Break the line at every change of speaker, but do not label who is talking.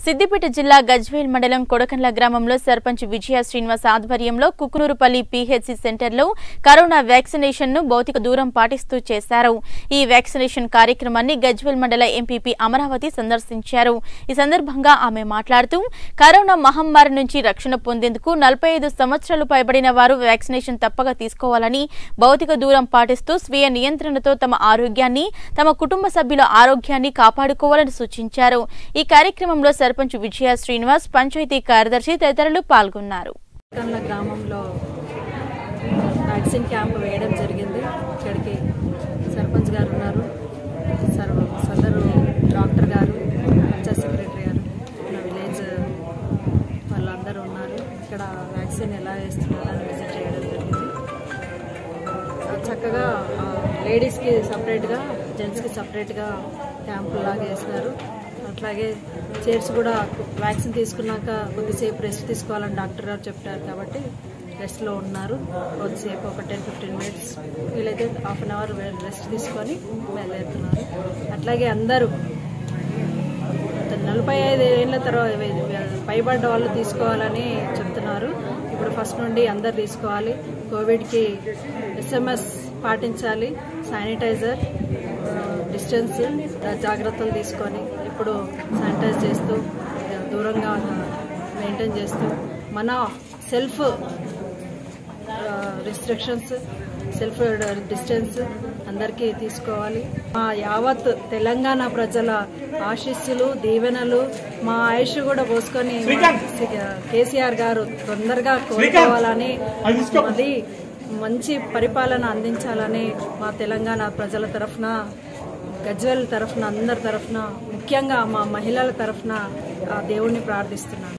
సిద్దిపేట జిల్లా గజ్వేల్ మండలం కొడకండ్ల గ్రామంలో సర్పంచ్ విజయ శ్రీనివాస్ ఆధ్వర్యంలో కుకునూరుపల్లి పీహెచ్సి సెంటర్లో కరోనా వ్యాక్సినేషన్ ను భౌతిక దూరం పాటిస్తూ చేశారు ఈ వ్యాక్సినేషన్ కార్యక్రమాన్ని గజ్వేల్ మండల ఎంపీపీ అమరావతి సందర్శించారు ఈ సందర్భంగా ఆమె మాట్లాడుతూ కరోనా మహమ్మారి నుంచి రక్షణ పొందేందుకు నలభై ఐదు సంవత్సరాలు పైబడిన వారు వ్యాక్సినేషన్ తప్పక తీసుకోవాలని భౌతిక దూరం పాటిస్తూ స్వీయ నియంత్రణతో తమ ఆరోగ్యాన్ని తమ కుటుంబ సభ్యుల ఆరోగ్యాన్ని కాపాడుకోవాలని సూచించారు ఈ కార్యక్రమంలో సర్పంచ్ విజయ శ్రీనివాస్ పంచాయతీ కార్యదర్శి తదితరులు పాల్గొన్నారు
కన్న గ్రామంలో వ్యాక్సిన్ క్యాంప్ వేయడం జరిగింది ఇక్కడికి సర్పంచ్ గారు ఉన్నారు సర్ సదరు డాక్టర్ గారు పంచాయత్ సెక్రటరీ గారు మన విలేజ్ వాళ్ళందరూ ఉన్నారు ఇక్కడ వ్యాక్సిన్ ఎలా వేస్తున్నారని విజిట్ చేయడం జరిగింది చక్కగా ఆ, లేడీస్కి సపరేట్గా జెంట్స్కి సపరేట్గా క్యాంపు లాగా వేసినారు అట్లాగే చైర్స్ కూడా వ్యాక్సిన్ తీసుకున్నాక కొద్దిసేపు రెస్ట్ తీసుకోవాలని డాక్టర్ గారు చెప్పారు కాబట్టి రెస్ట్లో ఉన్నారు కొద్దిసేపు ఒక టెన్ ఫిఫ్టీన్ మినిట్స్ వీలైతే హాఫ్ అన్ అవర్ రెస్ట్ తీసుకొని బయలుదేరుతున్నారు అట్లాగే అందరూ నలభై ఐదు ఏళ్ళ తర్వాత పైబడ్డ వాళ్ళు తీసుకోవాలని చెప్తున్నారు ఇప్పుడు ఫస్ట్ నుండి అందరు తీసుకోవాలి కోవిడ్కి ఎస్ఎంఎస్ పాటించాలి శానిటైజర్ డిస్టెన్స్ జాగ్రత్తలు తీసుకొని ఇప్పుడు శానిటైజ్ చేస్తూ దూరంగా మెయింటైన్ చేస్తూ మన సెల్ఫ్ రిస్ట్రిక్షన్స్ సెల్ఫ్ డిస్టెన్స్ అందరికీ తీసుకోవాలి మా యావత్ తెలంగాణ ప్రజల ఆశీస్సులు దీవెనలు మా ఆయుష్ కూడా పోసుకొని మా కేసీఆర్ గారు తొందరగా కోరుకోవాలని అది మంచి పరిపాలన అందించాలని మా తెలంగాణ ప్రజల తరఫున గజ్వెల్ తరఫున అందరి తరఫున ముఖ్యంగా మా మహిళల తరఫున ఆ దేవుణ్ణి ప్రార్థిస్తున్నాను